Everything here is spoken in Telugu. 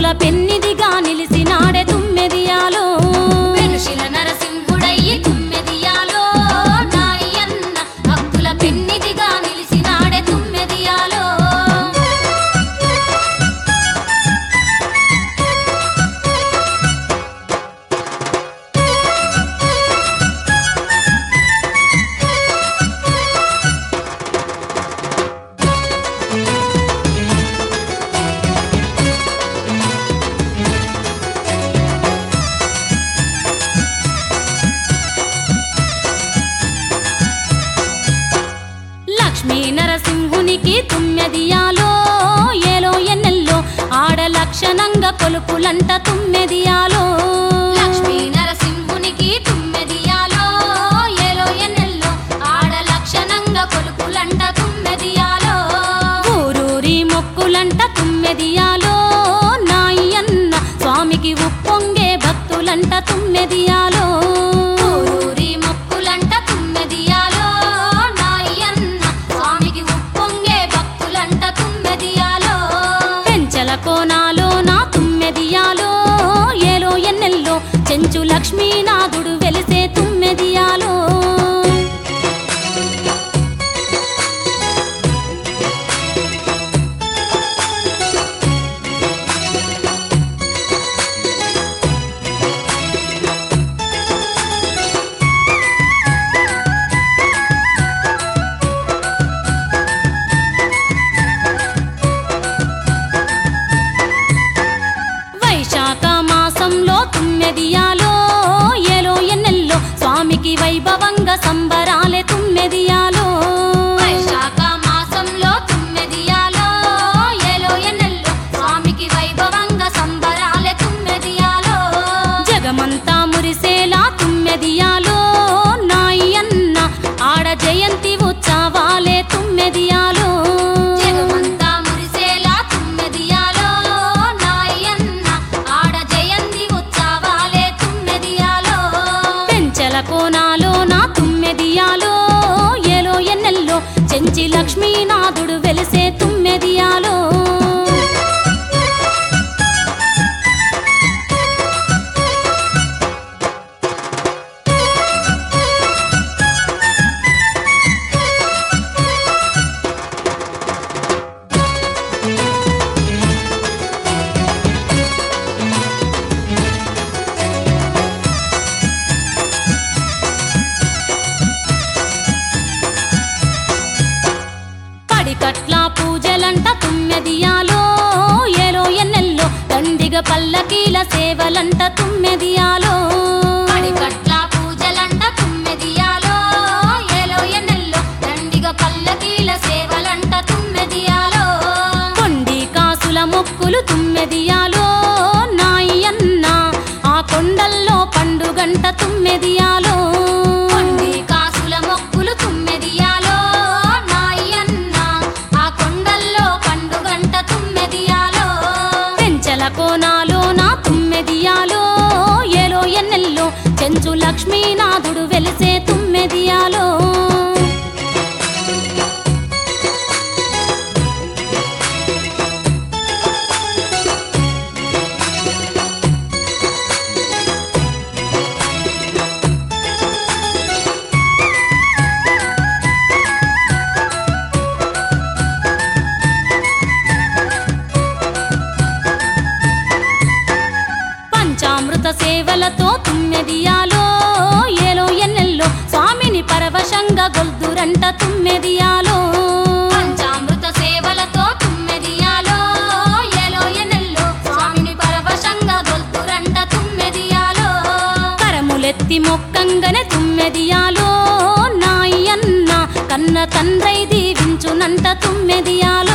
పెన్నిదిగా నిలిసినాడే తుమ్మెదియాలో పెనుశిల నరసింహుడయ్యి తుమ్మెదియాలో నాయన్న భక్తుల పెన్నిదిగా నిలిసినాడే తుమ్మెదియాలో లక్ష్మీ నరసింహునికి తుమ్మెదియాలో ఏలో ఎన్నెల్లో ఆడ లక్షణంగా కొలుపులంట తుమ్మెదియాలో లక్ష్మీ నరసింహునికి తుమ్మెదియాలో ఏలో ఎన్నెల్లో ఆడ లక్షణంగా కొలుపులంట తుమ్మెదియాలో ఊరూరి మొక్కులంట తుమ్మెదియాలో నాయన్న స్వామికి ఉప్పొంగే భక్తులంట తుమ్మెదియాలో ఊరూరి మొక్కులంట తుమ్మెదియాలో నాయన్న స్వామికి ఉప్పొంగే భక్తులంట తుమ్మెదియాలో పెంచల కోనాలో నా తుమ్మెదియాలో ఏలో ఎన్నెల్లో చెంచు లక్ష్మీనాథుడు వెలిసే తుమ్మెదియాలో వైశాఖ మాసంలో తుమ్మెదియాలో ఏలో ఎన్నెల్లో స్వామికి వైభవంగా సంబరాలే తుమ్మెదియాలో వైశాఖ మాసంలో తుమ్మెదియాలో ఏలో ఎన్నెల్లో స్వామికి వైభవంగా సంబరాలే తుమ్మెదియాలో జగమంతా మురిసేలా తుమ్మెదియాలో నాయన్న ఆడ జయంతి ఉత్సవాలే తుమ్మెదియాలో జగమంతా మురిసేలా తుమ్మెదియాలో నాయన్న ఆడ జయంతి ఉత్సవాలే తుమ్మెదియాలో పెంచల కోనాలో నా తుమ్మెదియాలో ఏలో ఎన్నెల్లో చెంచి లక్ష్మీనాథుడు వెలిసే తుమ్మెదియాలో పడికట్ల పూజలంట తుమ్మెదియాలో ఏలో ఎన్నెల్లో దండిగ పల్లకీల సేవలంట తుమ్మెదియాలో పడికట్ల పూజలంట తుమ్మెదియాలో ఏలో ఎన్నెల్లో దండిగ పల్లకీల సేవలంట తుమ్మెదియాలో కొండి కాసుల మొక్కులు తుమ్మెదియాలో నాయన్న ఆ కొండల్లో పండుగంట తుమ్మెదియాలో కొండి కాసుల మొక్కులు తుమ్మెదియాలో నాయన్న ఆ కొండల్లో పండుగంట తుమ్మెదియాలో పెంచల కోనాలో నా తుమ్మెదియాలో ఏలో ఎన్నెల్లో చెంచు లక్ష్మీనాథుడు వెలిసే తుమ్మెదియాలో పంచామృత సేవలతో తుమ్మెదియాలో ఏలో ఎన్నెల్లో స్వామిని పరవశంగా గొల్దురంట తుమ్మెదియాలో పంచామృత సేవలతో తుమ్మెదియాలో ఏలో ఎన్నెల్లో స్వామిని పరవశంగా గొల్తురంట తుమ్మెదియాలో కరములెత్తి మొక్కంగనే తుమ్మెదియాలో నాయన్న కన్న తండ్రై దీవించునంట తుమ్మెదియాలో